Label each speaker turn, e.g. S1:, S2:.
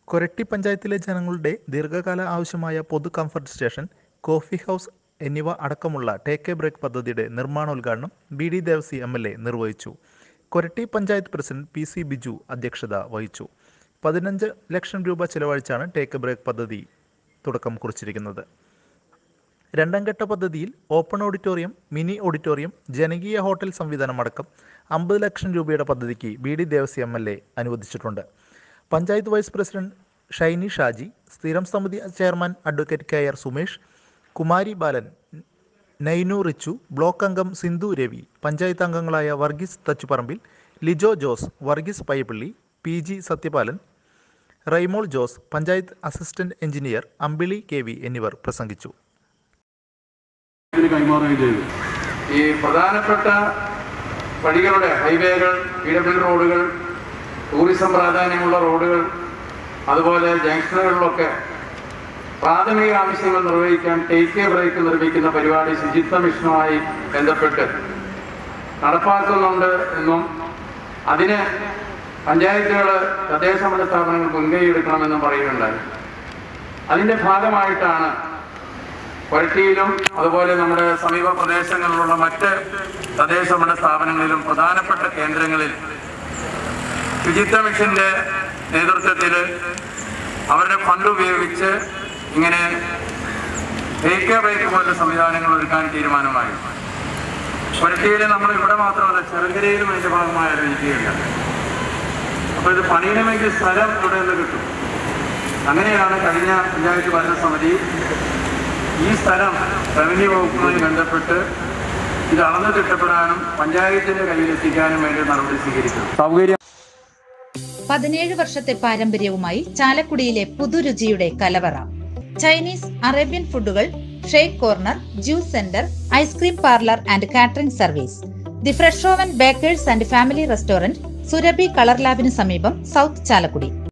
S1: കൊരട്ടി പഞ്ചായത്തിലെ ജനങ്ങളുടെ ദീർഘകാല ആവശ്യമായ പൊതു കംഫർട്ട് സ്റ്റേഷൻ കോഫി ഹൗസ് എന്നിവ അടക്കമുള്ള ടേക്ക് എ ബ്രേക്ക് പദ്ധതിയുടെ നിർമ്മാണോദ്ഘാടനം B D Devassy M L A നിർവഹിച്ചു കൊരട്ടി പഞ്ചായത്ത് പ്രസിഡന്റ് പി സി ബിജു അധ്യക്ഷത വഹിച്ചു പതിനഞ്ച് ലക്ഷം രൂപ ചെലവഴിച്ചാണ് ടേക്ക് എ ബ്രേക്ക് പദ്ധതി തുടക്കം കുറിച്ചിരിക്കുന്നത് രണ്ടാം ഘട്ട പദ്ധതിയിൽ ഓപ്പൺ ഓഡിറ്റോറിയം മിനി ഓഡിറ്റോറിയം ജനകീയ ഹോട്ടൽ സംവിധാനം അടക്കം അമ്പത് ലക്ഷം രൂപയുടെ പദ്ധതിക്ക് B D Devassy M L A അനുവദിച്ചിട്ടുണ്ട് പഞ്ചായത്ത് വൈസ് പ്രസിഡന്റ് ഷൈനി ഷാജി സ്ഥിരം സമിതി chairman advocate K R Sumesh Kumari Balan Nainu Richu block അംഗം സിന്ധു രവി പഞ്ചായത്ത് അംഗങ്ങളായ വർഗീസ് തച്ചുപറമ്പിൽ ലിജോ ജോസ് വർഗീസ് പൈപ്പള്ളി പി ജി സത്യപാലൻ റൈമോൾ ജോസ് പഞ്ചായത്ത് അസിസ്റ്റന്റ് എഞ്ചിനീയർ അമ്പിളി കെ വി എന്നിവർ പ്രസംഗിച്ചു
S2: ഇതിന് കൈമാറുകയും ചെയ്തു
S3: ഈ പ്രധാനപ്പെട്ട വഴികളുടെ ഹൈവേകൾ പി ഡബ്ല്യു റോഡുകൾ ടൂറിസം പ്രാധാന്യമുള്ള റോഡുകൾ അതുപോലെ ജംഗ്ഷനുകളിലൊക്കെ പ്രാഥമിക ആവശ്യങ്ങൾ നിർവഹിക്കാൻ ടേക്ക് എ ബ്രേക്ക് നിർമ്മിക്കുന്ന പരിപാടി ശുചിത്വ മിഷനുമായി ബന്ധപ്പെട്ട് നടപ്പാക്കുന്നുണ്ട് എന്നും അതിന് പഞ്ചായത്തുകൾ തദ്ദേശഭരണ സ്ഥാപനങ്ങൾ മുൻകൈ എടുക്കണമെന്നും പറയുകയുണ്ടായി അതിൻ്റെ ഭാഗമായിട്ടാണ് കൊരട്ടിയിലും അതുപോലെ നമ്മുടെ സമീപ പ്രദേശങ്ങളിലുള്ള മറ്റ് തദ്ദേശഭരണ സ്ഥാപനങ്ങളിലും പ്രധാനപ്പെട്ട കേന്ദ്രങ്ങളിൽ ശുചിത്വ മിഷന്റെ നേതൃത്വത്തിൽ അവരുടെ ഫണ്ട് ഉപയോഗിച്ച് ഇങ്ങനെ ടേക്ക് ബ്രേക്ക് പോലുള്ള സംവിധാനങ്ങൾ ഒരുക്കാൻ തീരുമാനമായി കൊരട്ടിയിൽ നമ്മൾ ഇവിടെ മാത്രമല്ല ചെറുകരയിലും അതിന്റെ ഭാഗമായി ആലോചിക്കുകയുണ്ട് അപ്പോൾ ഇത് പണിയണമെങ്കിൽ സ്ഥലം ഇവിടെ നിന്ന് കിട്ടും അങ്ങനെയാണ് കഴിഞ്ഞ പഞ്ചായത്ത് ഭരണസമിതി ഈ സ്ഥലം റവന്യൂ വകുപ്പുമായി ബന്ധപ്പെട്ട് ഇത് അളന്നു തിട്ടപ്പെടാനും പഞ്ചായത്തിന്റെ കയ്യിലെത്തിക്കാനും വേണ്ടി നടപടി സ്വീകരിക്കും സൗകര്യം
S4: പതിനേഴ് വർഷത്തെ പാരമ്പര്യവുമായി ചാലക്കുടിയിലെ പുതുരുചിയുടെ കലവറ ചൈനീസ് അറേബ്യൻ ഫുഡുകൾ shake corner juice centre ice cream parlour and catering service the fresh oven bakers and family restaurant Surabhi colour ലാബിന് സമീപം സൗത്ത് ചാലക്കുടി